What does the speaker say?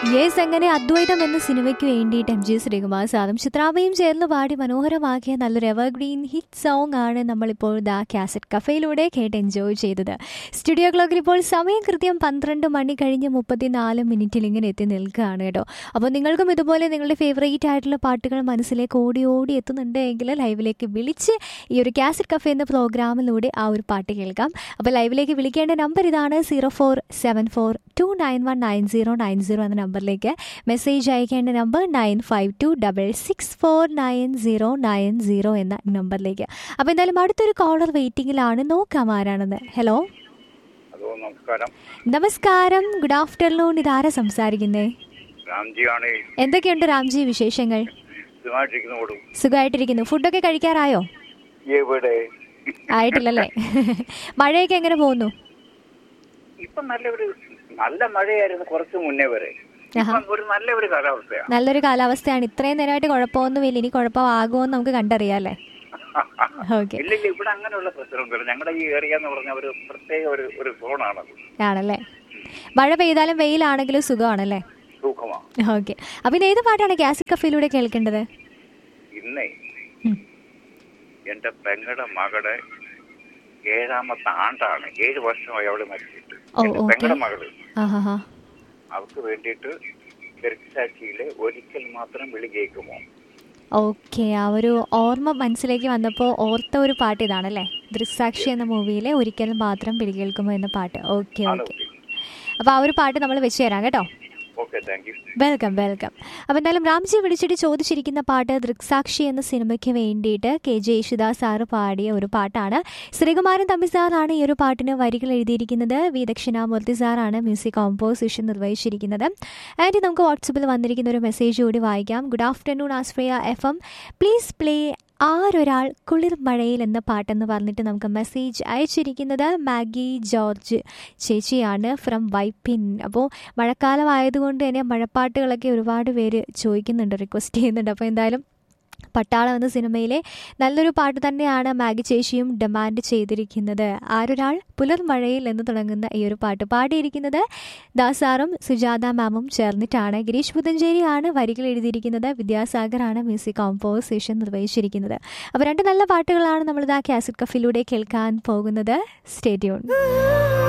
Yes അങ്ങനെ അദ്വൈതം എന്ന സിനിമയ്ക്ക് വേണ്ടിയിട്ട് എം ജി ശ്രീകുമാർ സാറും ചിത്രാമയും ചേർന്ന് പാടി മനോഹരമാക്കിയ നല്ലൊരു എവർഗ്രീൻ ഹിറ്റ് സോങ് ആണ് നമ്മളിപ്പോൾ ദാ കാസറ്റ് കഫയിലൂടെ കേട്ട് എൻജോയ് ചെയ്തത് സ്റ്റുഡിയോ ക്ലോക്കിൽ ഇപ്പോൾ സമയം കൃത്യം പന്ത്രണ്ട് മണി കഴിഞ്ഞ് മുപ്പത്തിനാല് മിനിറ്റിൽ ഇങ്ങനെ എത്തി നിൽക്കുകയാണ് കേട്ടോ അപ്പോൾ നിങ്ങൾക്കും ഇതുപോലെ നിങ്ങളുടെ ഫേവറേറ്റ് ആയിട്ടുള്ള പാട്ടുകൾ മനസ്സിലേക്ക് ഓടി ഓടി എത്തുന്നുണ്ട് എങ്കിൽ ലൈവിലേക്ക് വിളിച്ച് ഈ ഒരു കാസറ്റ് കഫേ എന്ന പ്രോഗ്രാമിലൂടെ ആ ഒരു പാട്ട് കേൾക്കാം അപ്പോൾ ലൈവിലേക്ക് വിളിക്കേണ്ട നമ്പർ ഇതാണ് zero four seven four two nine one nine zero nine zero എന്ന നമ്പറിലേക്ക് മെസ്സേജ് അയക്കേണ്ട number nine five two double six four nine zero nine zero എന്ന നമ്പറിലേക്ക് അപ്പോൾ എന്തായാലും അടുത്തൊരു കോളർ വെയിറ്റിംഗിലാണ് നോക്കാം ആരാണെന്ന് ഹലോ ഹലോ നമസ്കാരം നമസ്കാരം ഗുഡ് ആഫ്റ്റർനൂൺ ഇതാരാ സംസാരിക്കുന്നേ രാംജിയാണ് എന്തൊക്കെയുണ്ട് രാംജി വിശേഷങ്ങൾ സുഖമായിട്ടിരിക്കുന്നോടു സുഖമായിട്ടിരിക്കുന്നു ഫുഡൊക്കെ കഴിക്കാറായോ എവിടെ ആയിട്ടില്ലല്ലേ മഴയൊക്കെ എങ്ങനെ പോകുന്നു ഇപ്പൊ നല്ല ഒരു നല്ല മഴയായിരുന്നു കുറച്ച് മുന്നേ വരെ ഇപ്പം ഒരു നല്ല ഒരു കാലാവസ്ഥയാണ് നല്ലൊരു കാലാവസ്ഥയാണ് ഇത്രയും നേരമായിട്ട് കുഴപ്പമൊന്നുമില്ല ഇനി കുഴപ്പമാകുമെന്ന് നമുക്ക് കണ്ടറിയാല്ലേ ഓക്കെ ഇല്ല ഇല്ല ഇവിടെ അങ്ങനെയുള്ള പ്രശ്നമൊന്നുമില്ല ഞങ്ങളുടെ ഈ ഏരിയ എന്ന് പറഞ്ഞ ഒരു പ്രത്യേക ഒരു ഒരു സോണാണത് ആണല്ലേ മഴ പെയ്താലും വെയിലാണെങ്കിലും സുഖമാണല്ലേ സുഖമാണ് ഓക്കെ അപ്പം ഇത് ഏത് പാട്ടാണ് ഗ്യാസ് കഫയിലൂടെ കേൾക്കേണ്ടത് ഇന്നേ ഉം. എന്റെ പെങ്ങളുടെ മകളുടെ ഏഴാമത്തെ ആണ്ടാണ് ഏഴ് വർഷമായി അവള് മരിച്ചിട്ട് ഓ, എന്റെ ഓക്കേ. പെങ്ങളുടെ മകള് ആഹാ ഹാ അവർക്ക് വേണ്ടിയിട്ട് ദൃക്സാക്ഷിയിലെ ഒരിക്കൽ മാത്രം വിളി കേൾക്കുമോ ഓക്കെ ആ ഒരു ഓർമ്മ മനസ്സിലേക്ക് വന്നപ്പോൾ ഓർത്ത ഒരു പാട്ട് ഇതാണല്ലേ ദൃക്സാക്ഷി എന്ന മൂവിയിലെ ഒരിക്കലും മാത്രം പിടികേൾക്കുമോ എന്ന പാട്ട് ഓക്കെ ആണ് ഓക്കെ അപ്പോൾ ആ ഒരു പാട്ട് നമ്മൾ വെച്ച് തരാം കേട്ടോ okay thank you welcome welcome അപ്പോൾ എന്തായാലും രാംജി വിളിച്ചിട്ട് ചോദിച്ചിരിക്കുന്ന പാട്ട് ദൃക്സാക്ഷി എന്ന സിനിമയ്ക്ക് വേണ്ടിയിട്ട് കെ ജെ യേശുദാസ് സാറ് പാടിയ ഒരു പാട്ടാണ് ശ്രീകുമാരൻ തമ്പി സാറാണ് ഈ ഒരു പാട്ടിന് വരികൾ എഴുതിയിരിക്കുന്നത് വി ദക്ഷിണാമൂർത്തി സാറാണ് മ്യൂസിക് കോമ്പോസിഷൻ നിർവഹിച്ചിരിക്കുന്നത് ആൻഡ് നമുക്ക് വാട്സപ്പിൽ വന്നിരിക്കുന്ന ഒരു മെസ്സേജ് കൂടി വായിക്കാം good afternoon Ashraya F M please play ആരൊരാൾ കുളിർ മഴയിൽ എന്ന പാട്ടെന്ന് പറഞ്ഞിട്ട് നമുക്ക് മെസ്സേജ് അയച്ചിരിക്കുന്നത് മാഗി ജോർജ് ചേച്ചിയാണ് ഫ്രം വൈപ്പിൻ അപ്പോൾ മഴക്കാലം ആയതുകൊണ്ട് തന്നെ മഴപ്പാട്ടുകളൊക്കെ ഒരുപാട് പേര് ചോദിക്കുന്നുണ്ട് റിക്വസ്റ്റ് ചെയ്യുന്നുണ്ട് അപ്പോൾ എന്തായാലും പട്ടാളം എന്ന സിനിമയിലെ നല്ലൊരു പാട്ട് തന്നെയാണ് മാഗി ചേച്ചിയും ഡിമാൻഡ് ചെയ്തിരിക്കുന്നത് ആരൊരാൾ പുലർമഴയിൽ എന്ന് തുടങ്ങുന്ന ഈ ഒരു പാട്ട് പാടിയിരിക്കുന്നത് ദാസാറും സുജാത മാമും ചേർന്നിട്ടാണ് ഗിരീഷ് പുതഞ്ചേരിയാണ് വരികൾ എഴുതിയിരിക്കുന്നത് വിദ്യാസാഗറാണ് മ്യൂസിക് കോമ്പോസിഷൻ നിർവഹിച്ചിരിക്കുന്നത് അപ്പോൾ രണ്ട് നല്ല പാട്ടുകളാണ് നമ്മളിതാ കാസറ്റ് കഫിലൂടെ കേൾക്കാൻ പോകുന്നത് സ്റ്റേറ്റ്യൂൺ